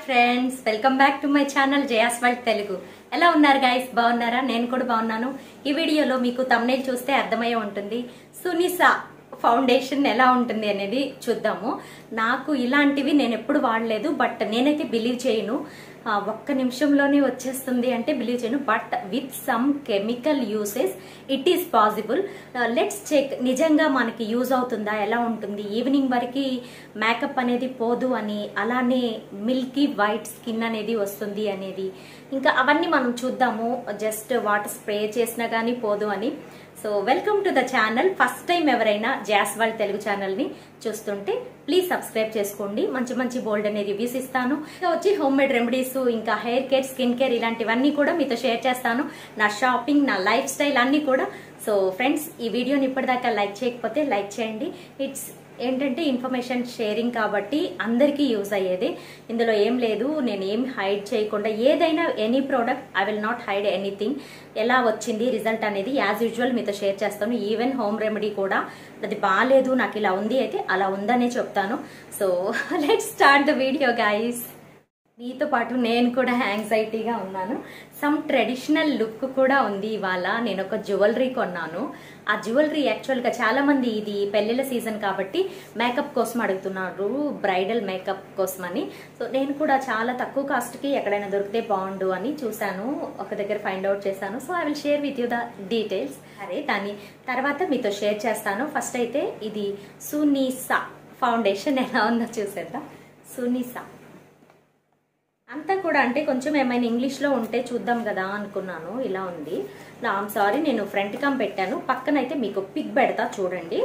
Friends welcome back to my channel Jaya's world Telugu ఎలా ఉన్నారు guys బాగున్నారా నేను కూడా బాగున్నాను ఈ వీడియోలో మీకు తమ్నేల్ చూస్తే అర్థమయ్యే ఉంటుంది సునిసా ఫౌండేషన్ ఎలా ఉంటుంది అనేది చూద్దాము నాకు ఇలాంటివి నేను ఎప్పుడు వాడలేదు బట్ నేనైతే బిలీవ్ చేయను ఆ, ఒక్క నిమిషంలోనే వచ్చేస్తుంది అంటే బిలీవ్ చేయను but with some chemical uses it is possible let's check నిజంగా మనకి యూజ్ అవుతుందా ఎలా ఉంటుంది ఈవినింగ్ వరకు మేకప్ అనేది పోదు అని అలానే మిల్కీ వైట్ స్కిన్ అనేది వస్తుంది అనేది ఇంకా అవన్నీ మనం చూద్దాము జస్ట్ వాటర్ స్ప్రే చేసినా కానీ పోదు అని so welcome to the channel first time ఎవరైనా జాస్ వరల్డ్ తెలుగు ఛానల్ ని చూస్తుంటే ప్లీజ్ సబ్స్క్రైబ్ చేసుకోండి మంచి మంచి బోల్డ్ అనే రివ్యూస్ ఇస్తాను ఇంకా వచ్చి హోమ్ మేడ్ రెమెడీస్ ఇంకా హెయిర్ కేర్ స్కిన్ కేర్ ఇలాంటివన్నీ కూడా మీతో షేర్ చేస్తాను నా షాపింగ్ నా లైఫ్ స్టైల్ అన్ని కూడా సో ఫ్రెండ్స్ ఈ వీడియోని ఇప్పటిదాకా లైక్ చేయకపోతే లైక్ చేయండి ఇట్స్ ఏంటంటే ఇన్ఫర్మేషన్ షేరింగ్ కాబట్టి అందరికీ యూజ్ అయ్యేది ఇందులో ఏం లేదు నేను ఏం హైడ్ చేయకుండా ఏదైనా any product I will not hide anything ఎలా వచ్చింది రిజల్ట్ అనేది యాజ్ యూజువల్ మీతో షేర్ చేస్తాను ఈవెన్ హోమ్ రెమెడీ కూడా అది బాగాలేదు నాకు ఇలా ఉంది అయితే అలా ఉందనే చెప్తాను so let start the video guys మీతో పాటు నేను కూడా యాంగ్జైటీగా ఉన్నాను సమ్ ట్రెడిషనల్ లుక్ కూడా ఉంది ఇవాళ నేను ఒక జ్యువెలరీ కొన్నాను ఆ జ్యువెలరీ యాక్చువల్గా చాలా మంది ఇది పెళ్ళిళ్ళ సీజన్ కాబట్టి మేకప్ కోసం అడుగుతున్నారు బ్రైడల్ మేకప్ కోసమని సో నేను కూడా చాలా తక్కువ కాస్ట్కి ఎక్కడైనా దొరికితే బాగుండు అని చూశాను ఒక దగ్గర ఫైండ్ అవుట్ చేశాను so I will share with you the details సరే దాని తర్వాత మీతో షేర్ చేస్తాను ఫస్ట్ అయితే ఇది సునీసా ఫౌండేషన్ ఎలా ఉందో చూసేద్దాం సునీసా అంతా కూడా అంటే కొంచెం ఏమైనా ఇంగ్లీష్లో ఉంటే చూద్దాం కదా అనుకున్నాను ఇలా ఉంది ఐమ్ సారీ నేను ఫ్రంట్ కమ్ పెట్టాను పక్కనైతే మీకు పిక్ పెడతా చూడండి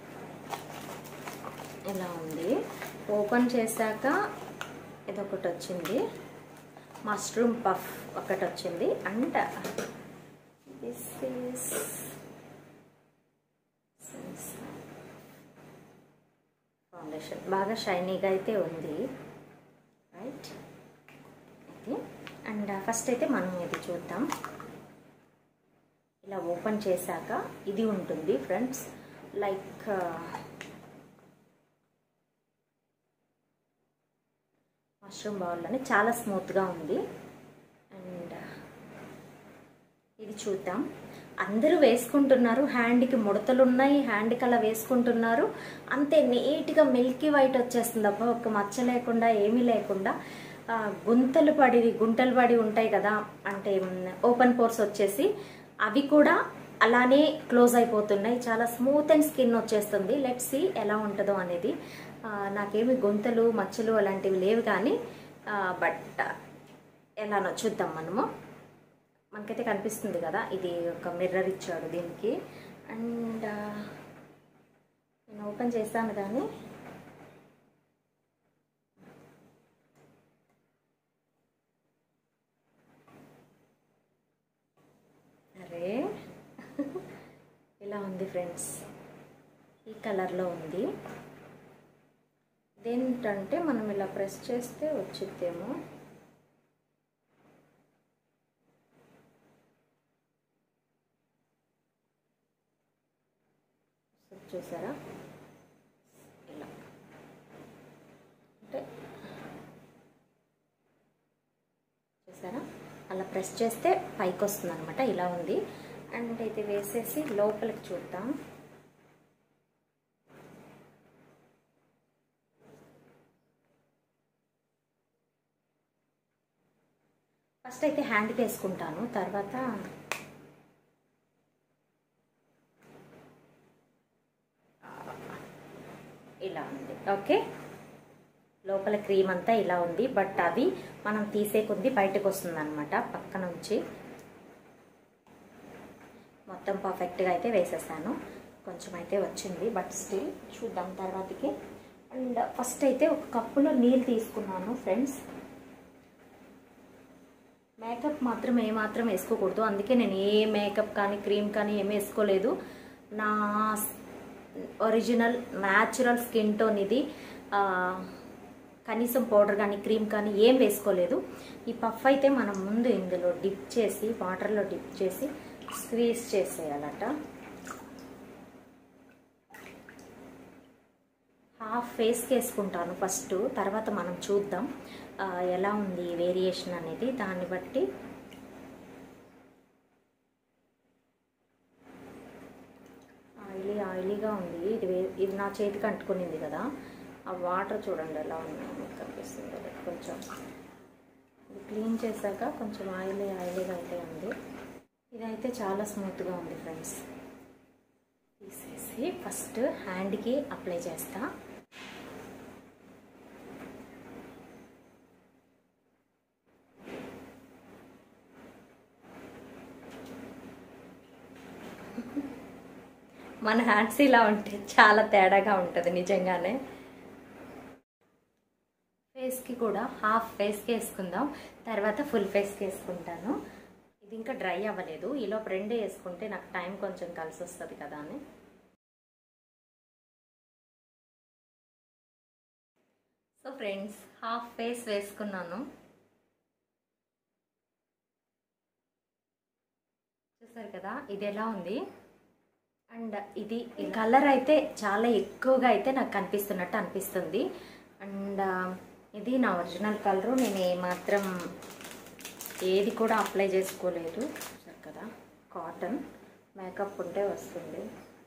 ఇలా ఉంది ఓపెన్ చేశాక ఇదొకటి వచ్చింది మష్రూమ్ పఫ్ ఒకటి వచ్చింది అండ్ దిస్ ఈస్ ఫౌండేషన్ బాగా షైనీగా అయితే ఉంది రైట్ ఇది అండ్ ఫస్ట్ అయితే మనం ఇది చూద్దాం ఇలా ఓపెన్ చేశాక ఇది ఉంటుంది ఫ్రెండ్స్ లైక్ మష్రూమ్ బౌల్లోనే చాలా స్మూత్గా ఉంది అండ్ ఇది చూద్దాం అందరూ వేసుకుంటున్నారు హ్యాండ్కి ముడతలు ఉన్నాయి హ్యాండ్కి అలా వేసుకుంటున్నారు అంతే నీట్గా మిల్కీ వైట్ వచ్చేస్తుంది అబ్బా ఒక మచ్చ లేకుండా ఏమీ లేకుండా ఆ, గుంతలు పడి గుంటలు పడి ఉంటాయి కదా అంటే ఓపెన్ పోర్స్ వచ్చేసి అవి కూడా అలానే క్లోజ్ అయిపోతున్నాయి చాలా స్మూత్ అండ్ స్కిన్ వచ్చేస్తుంది లెట్ సి ఎలా ఉంటుందో అనేది ఆ, నాకేమి గుంతలు మచ్చలు అలాంటివి లేవు కానీ బట్ ఎలానో చూద్దాం మనము మనకైతే కనిపిస్తుంది కదా ఇది ఒక మిర్రర్ ఇచ్చాడు దీనికి అండ్ నేను ఓపెన్ చేస్తాను కానీ అరే ఇలా ఉంది ఫ్రెండ్స్ ఈ కలర్లో ఉంది ఇదేంటంటే మనం ఇలా ప్రెస్ చేస్తే వచ్చిద్దేమో చూసారా ఇలా అంటే చూసారా అలా ప్రెస్ చేస్తే పైకి వస్తుంది అనమాట ఇలా ఉంది అండ్ ఇది వేసేసి లోపలికి చూద్దాం ఫస్ట్ అయితే హ్యాండ్కి వేసుకుంటాను తర్వాత ఇలా ఉంది ఓకే లోపల క్రీమ్ అంతా ఇలా ఉంది బట్ అది మనం తీసే కొద్ది బయటకు వస్తుంది అనమాట పక్క నుంచి మొత్తం పర్ఫెక్ట్గా అయితే వేసేసాను కొంచెం అయితే వచ్చింది బట్ స్టిల్ చూద్దాం తర్వాతకి అండ్ ఫస్ట్ అయితే ఒక కప్పులో నీళ్ళు తీసుకున్నాను ఫ్రెండ్స్ మేకప్ మాత్రం ఏమాత్రం వేసుకోకూడదు అందుకే నేను ఏ మేకప్ కానీ క్రీమ్ కానీ ఏమి వేసుకోలేదు నా ఒరిజినల్ న్యాచురల్ స్కిన్ టోన్ ఇది ఆ, కనీసం పౌడర్ కానీ క్రీమ్ కానీ ఏం వేసుకోలేదు ఈ పఫ్ అయితే మనం ముందు ఇందులో డిప్ చేసి వాటర్లో డిప్ చేసి స్క్వీజ్ చేసేయాలట హాఫ్ ఫేస్కి వేసుకుంటాను ఫస్ట్ తర్వాత మనం చూద్దాం ఆ, ఎలా ఉంది వేరియేషన్ అనేది దాన్ని బట్టి ఆయిలీ ఆయిలీగా ఉంది ఇది వే- ఇది నా చేతికి అంటుకునింది కదా ఆ వాటర్ చూడండి ఎలా ఉన్నాయో మీకు కనిపిస్తుంది అది కొంచెం ఇది క్లీన్ చేశాక కొంచెం ఆయిలీ ఆయిలీగా అయితే ఉంది ఇదైతే చాలా స్మూత్గా ఉంది ఫ్రెండ్స్ తీసేసి ఫస్ట్ హ్యాండ్కి అప్లై చేస్తా మన హ్యాండ్స్ ఇలా ఉంటే చాలా తేడాగా ఉంటుంది నిజంగానే ఫేస్కి కూడా హాఫ్ ఫేస్కి వేసుకుందాం తర్వాత ఫుల్ ఫేస్కి వేసుకుంటాను ఇది ఇంకా డ్రై అవ్వలేదు ఈలోపు రెండే వేసుకుంటే నాకు టైం కొంచెం కలిసి వస్తుంది కదా అని సో ఫ్రెండ్స్ హాఫ్ ఫేస్ వేసుకున్నాను చూసారు కదా ఇది ఎలా ఉంది అండ్ ఇది ఈ కలర్ అయితే చాలా ఎక్కువగా అయితే నాకు కనిపిస్తున్నట్టు అనిపిస్తుంది అండ్ ఇది నా ఒరిజినల్ కలరు నేను ఏమాత్రం ఏది కూడా అప్లై చేసుకోలేదు చూసారు కదా కాటన్ మేకప్ ఉంటే వస్తుంది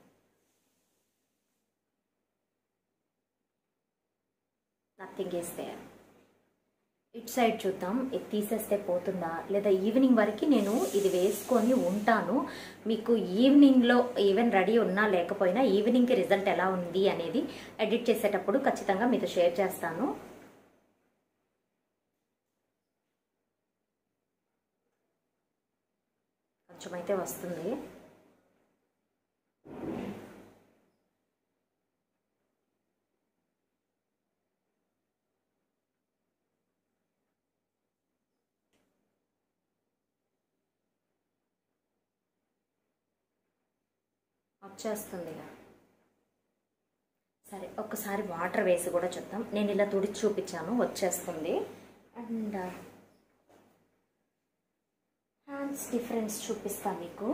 nothing is there it side చూద్దాం ఇది తీసేస్తే పోతుందా లేదా ఈవినింగ్ వరకు నేను ఇది వేసుకొని ఉంటాను మీకు ఈవినింగ్లో ఈవెన్ రెడీ ఉన్నా లేకపోయినా ఈవినింగ్కి రిజల్ట్ ఎలా ఉంది అనేది ఎడిట్ చేసేటప్పుడు ఖచ్చితంగా మీతో షేర్ చేస్తాను కొంచెం అయితే వస్తుంది వచ్చేస్తుంది ఇక. సరే ఒక్కసారి వాటర్ వేసి కూడా చూద్దాం నేను ఇలా తుడిచి చూపించాను వచ్చేస్తుంది అండ్ హ్యాండ్స్ డిఫరెన్స్ చూపిస్తా మీకు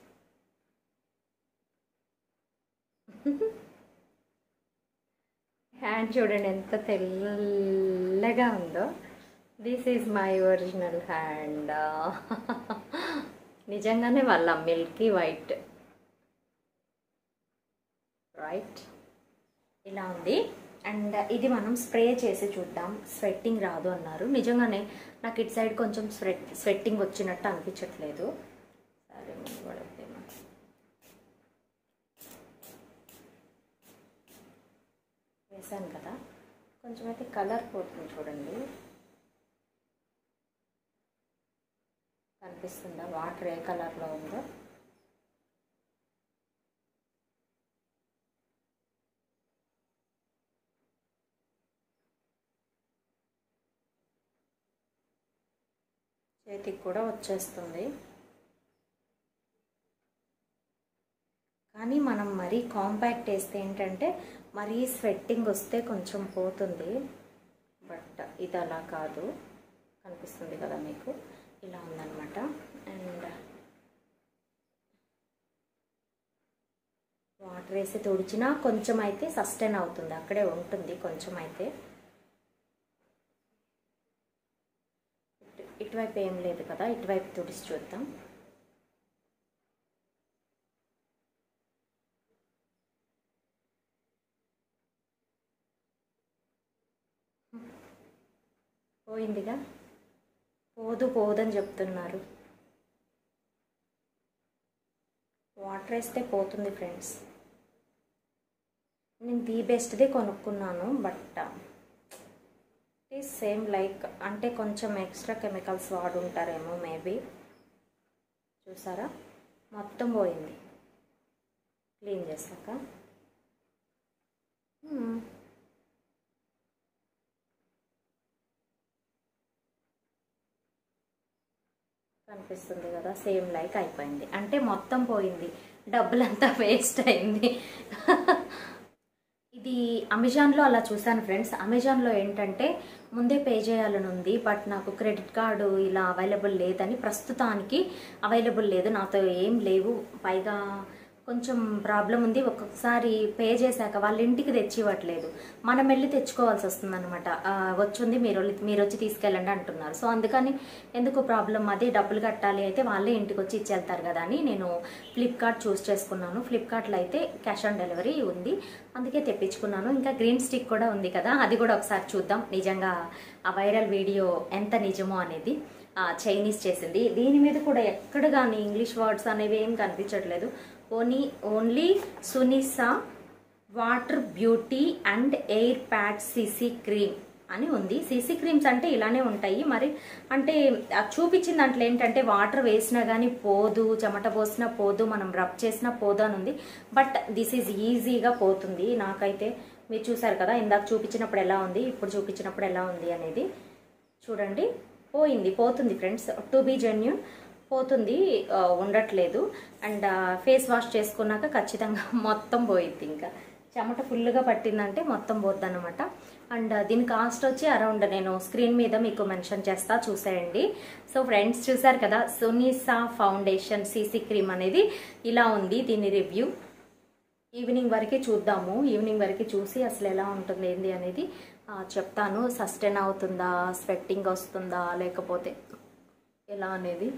హ్యాండ్ చూడండి ఎంత తెల్లగా ఉందో this is my original hand నిజంగానే వాళ్ళ మిల్కీ వైట్ రైట్ ఇలా ఉంది అండ్ ఇది మనం స్ప్రే చేసి చూద్దాం స్వెట్టింగ్ రాదు అన్నారు నిజంగానే నాకు ఇటు సైడ్ కొంచెం స్వెట్ స్వెట్టింగ్ వచ్చినట్టు అనిపించట్లేదు సరే ముందు పడద్దేమో వేసాను కదా కొంచెం అయితే కలర్ పోతుంది చూడండి కనిపిస్తుందా వాటర్ ఏ కలర్లో ఉందో చేతికి కూడా వచ్చేస్తుంది కానీ మనం మరీ కాంపాక్ట్ వేస్తే ఏంటంటే మరీ స్వెట్టింగ్ వస్తే కొంచెం పోతుంది బట్ ఇది అలా కాదు కనిపిస్తుంది కదా మీకు ఇలా ఉందన్నమాట అండ్ వాటర్ వేసి తుడిచినా కొంచెం అయితే సస్టైన్ అవుతుంది అక్కడే ఉంటుంది కొంచెం అయితే ఇటు- ఇటువైపు ఏం లేదు కదా ఇటువైపు తుడిచి చూద్దాం పోయిందిగా పోదు పోదని చెప్తున్నారు వాటర్ వేస్తే పోతుంది ఫ్రెండ్స్ నేను ది బెస్ట్దే కొనుక్కున్నాను బట్ ఈజ్ సేమ్ లైక్ అంటే కొంచెం ఎక్స్ట్రా కెమికల్స్ వాడుంటారేమో మేబీ చూసారా మొత్తం పోయింది క్లీన్ చేశాక హ్మ్. కనిపిస్తుంది కదా సేమ్ లైక్ అయిపోయింది అంటే మొత్తం పోయింది డబ్బులంతా వేస్ట్ అయింది ఇది అమెజాన్లో అలా చూశాను ఫ్రెండ్స్ అమెజాన్లో ఏంటంటే ముందే పే చేయాలని ఉంది బట్ నాకు క్రెడిట్ కార్డు ఇలా అవైలబుల్ లేదని ప్రస్తుతానికి అవైలబుల్ లేదు నాతో ఏం లేవు పైగా కొంచెం ప్రాబ్లం ఉంది ఒక్కొక్కసారి పే చేశాక వాళ్ళ ఇంటికి తెచ్చి ఇవ్వట్లేదు మనం వెళ్ళి తెచ్చుకోవాల్సి వస్తుంది అనమాట వచ్చింది మీరు వెళ్ళి- మీరు వచ్చి తీసుకెళ్ళండి అంటున్నారు సో అందుకని ఎందుకు ప్రాబ్లం అదే డబ్బులు కట్టాలి అయితే వాళ్ళే ఇంటికి వచ్చి ఇచ్చేళ్తారు కదా అని నేను ఫ్లిప్కార్ట్ చూస్ చేసుకున్నాను ఫ్లిప్కార్ట్లో అయితే క్యాష్ ఆన్ డెలివరీ ఉంది అందుకే తెప్పించుకున్నాను ఇంకా గ్రీన్ స్టిక్ కూడా ఉంది కదా అది కూడా ఒకసారి చూద్దాం నిజంగా ఆ వైరల్ వీడియో ఎంత నిజమో అనేది ఆ, చైనీస్ చేసింది దీని మీద కూడా ఎక్కడ కానీ ఇంగ్లీష్ వర్డ్స్ అనేవి ఏం కనిపించట్లేదు only only Sunisa water beauty and air pad CC cream అని ఉంది సిసి క్రీమ్స్ అంటే ఇలానే ఉంటాయి మరి అంటే ఆ చూపించిన దాంట్లో ఏంటంటే వాటర్ వేసినా కానీ పోదు చెమట పోసినా పోదు మనం రబ్ చేసినా పోదు అని ఉంది బట్ దిస్ ఈజ్ ఈజీగా పోతుంది నాకైతే మీరు చూసారు కదా ఇందాక చూపించినప్పుడు ఎలా ఉంది ఇప్పుడు చూపించినప్పుడు ఎలా ఉంది అనేది చూడండి పోయింది పోతుంది ఫ్రెండ్స్ టు బీ జెన్యున్ పోతుంది ఆ, ఉండట్లేదు అండ్ ఫేస్ వాష్ చేసుకున్నాక ఖచ్చితంగా మొత్తం పోయిద్ది ఇంకా చెమట ఫుల్గా పట్టిందంటే మొత్తం పోద్ది అనమాట అండ్ దీని కాస్ట్ వచ్చి అరౌండ్ నేను స్క్రీన్ మీద మీకు మెన్షన్ చేస్తా చూసేయండి సో ఫ్రెండ్స్ చూసారు కదా సునీసా ఫౌండేషన్ సీసీ క్రీమ్ అనేది ఇలా ఉంది దీని రివ్యూ ఈవినింగ్ వరకే చూద్దాము ఈవినింగ్ వరకు చూసి అసలు ఎలా ఉంటుంది ఏంది అనేది ఆ, చెప్తాను సస్టైన్ అవుతుందా స్వెట్టింగ్ వస్తుందా లేకపోతే ఎలా అనేది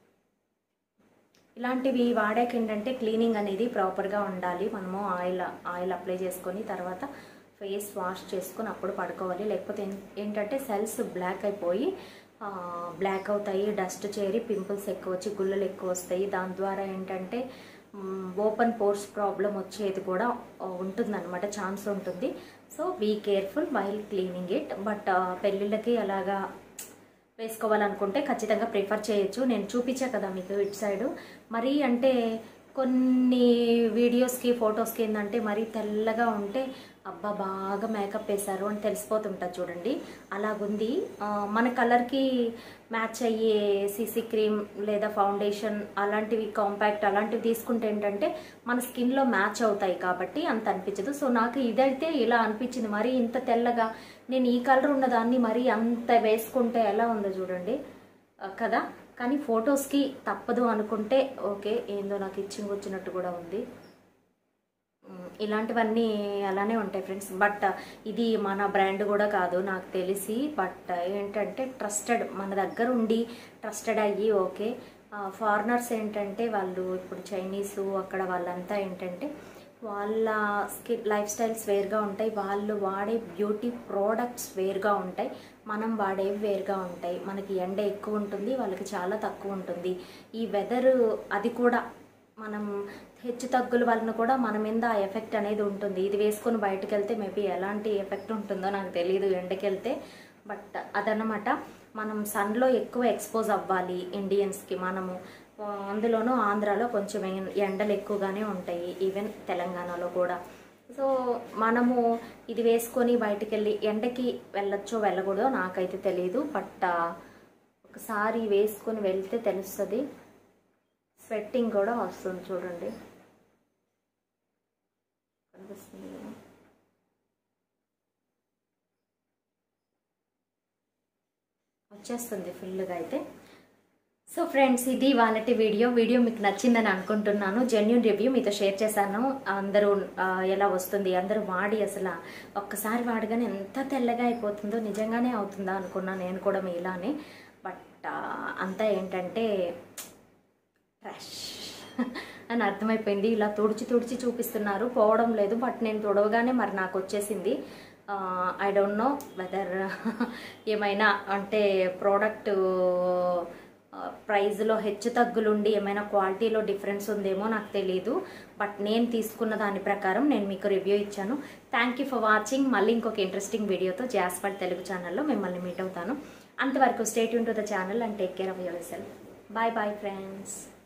ఇలాంటివి వాడాక ఏంటంటే క్లీనింగ్ అనేది ప్రాపర్గా ఉండాలి మనము ఆయిల్ ఆయిల్ అప్లై చేసుకొని తర్వాత ఫేస్ వాష్ చేసుకొని అప్పుడు పడుకోవాలి లేకపోతే ఏం- ఏంటంటే సెల్స్ బ్లాక్ అయిపోయి బ్లాక్ అవుతాయి డస్ట్ చేరి పింపుల్స్ ఎక్కువ వచ్చి గుల్లలు ఎక్కువ వస్తాయి దాని ద్వారా ఏంటంటే ఓపెన్ పోర్స్ ప్రాబ్లం వచ్చేది కూడా ఉంటుందన్నమాట ఛాన్స్ ఉంటుంది so be careful while cleaning it but పెళ్ళిళ్ళకి అలాగా వేసుకోవాలనుకుంటే ఖచ్చితంగా ప్రిఫర్ చేయొచ్చు నేను చూపించా కదా మీకు ఇటు సైడు మరీ అంటే కొన్ని వీడియోస్కి ఫొటోస్కి ఏంటంటే మరీ తెల్లగా ఉంటే అబ్బా బాగా మేకప్ వేశారు అని తెలిసిపోతుంటుంది చూడండి అలాగుంది ఆ, మన కలర్కి మ్యాచ్ అయ్యే సీసీ క్రీమ్ లేదా ఫౌండేషన్ అలాంటివి కాంపాక్ట్ అలాంటివి తీసుకుంటే ఏంటంటే మన స్కిన్లో మ్యాచ్ అవుతాయి కాబట్టి అంత అనిపించదు సో నాకు ఇదైతే ఇలా అనిపించింది మరీ ఇంత తెల్లగా నేను ఈ కలర్ ఉన్నదాన్ని మరీ అంత వేసుకుంటే ఎలా ఉందో చూడండి ఆ, కదా కానీ ఫొటోస్కి తప్పదు అనుకుంటే ఓకే ఏందో నాకు ఇచ్చింగ్ వచ్చినట్టు కూడా ఉంది మ్, ఇలాంటివన్నీ అలానే ఉంటాయి ఫ్రెండ్స్ బట్ ఇది మన బ్రాండ్ కూడా కాదు నాకు తెలిసి బట్ ఏంటంటే ట్రస్టెడ్ మన దగ్గర ఉండి ట్రస్టెడ్ అయ్యి ఓకే ఫారినర్స్ ఏంటంటే వాళ్ళు ఇప్పుడు చైనీసు అక్కడ వాళ్ళంతా ఏంటంటే వాళ్ళ స్కిన్ లైఫ్ స్టైల్స్ వేరుగా ఉంటాయి వాళ్ళు వాడే బ్యూటీ ప్రోడక్ట్స్ వేరుగా ఉంటాయి మనం వాడేవి వేరుగా ఉంటాయి మనకి ఎండ ఎక్కువ ఉంటుంది వాళ్ళకి చాలా తక్కువ ఉంటుంది ఈ వెదర్ అది కూడా మనం హెచ్చు తగ్గుల వలన కూడా మన మీద ఆ ఎఫెక్ట్ అనేది ఉంటుంది ఇది వేసుకొని బయటకు వెళ్తే మేబీ ఎలాంటి ఎఫెక్ట్ ఉంటుందో నాకు తెలియదు ఎండకి వెళ్తే బట్ అదనమాట మనం సన్లో ఎక్కువ ఎక్స్పోజ్ అవ్వాలి ఇండియన్స్కి మనము ఆ, అందులోనూ ఆంధ్రాలో కొంచెం ఎం- ఎండలు ఎక్కువగానే ఉంటాయి ఈవెన్ తెలంగాణలో కూడా సో మనము ఇది వేసుకొని బయటికి వెళ్ళి ఎండకి వెళ్ళొచ్చో వెళ్ళకూడదో నాకైతే తెలియదు బట్ ఆ, ఒకసారి వేసుకొని వెళ్తే తెలుస్తుంది స్వెట్టింగ్ కూడా వస్తుంది చూడండి కనిపిస్తుంది కదా? వచ్చేస్తుంది ఫుల్గా అయితే సో ఫ్రెండ్స్ ఇది వాళ్ళటి వీడియో వీడియో మీకు నచ్చిందని అనుకుంటున్నాను జెన్యున్ రివ్యూ మీతో షేర్ చేశాను అందరూ ఆ, ఎలా వస్తుంది అందరూ వాడి అసలు ఒక్కసారి వాడగానే ఎంత తెల్లగా అయిపోతుందో నిజంగానే అవుతుందా అనుకున్నాను నేను కూడా మీలానే బట్ ఆ, అంతా ఏంటంటే ఫ్రెష్ అని అర్థమైపోయింది ఇలా తుడిచి తుడిచి చూపిస్తున్నారు పోవడం లేదు బట్ నేను తుడవగానే మరి నాకు వచ్చేసింది ఐ డోంట్ నో వెదర్ ఏమైనా అంటే ప్రోడక్ట్ ప్రైస్లో హెచ్చు తగ్గులుండి ఏమైనా క్వాలిటీలో డిఫరెన్స్ ఉందేమో నాకు తెలియదు బట్ నేను తీసుకున్న దాని ప్రకారం నేను మీకు రివ్యూ ఇచ్చాను థ్యాంక్ యూ ఫర్ వాచింగ్ మళ్ళీ ఇంకొక ఇంట్రెస్టింగ్ వీడియోతో జాస్పడ్ తెలుగు ఛానల్లో మిమ్మల్ని మీట్ అవుతాను అంతవరకు స్టేట్ యూన్ to the channel and take care of yourself bye bye friends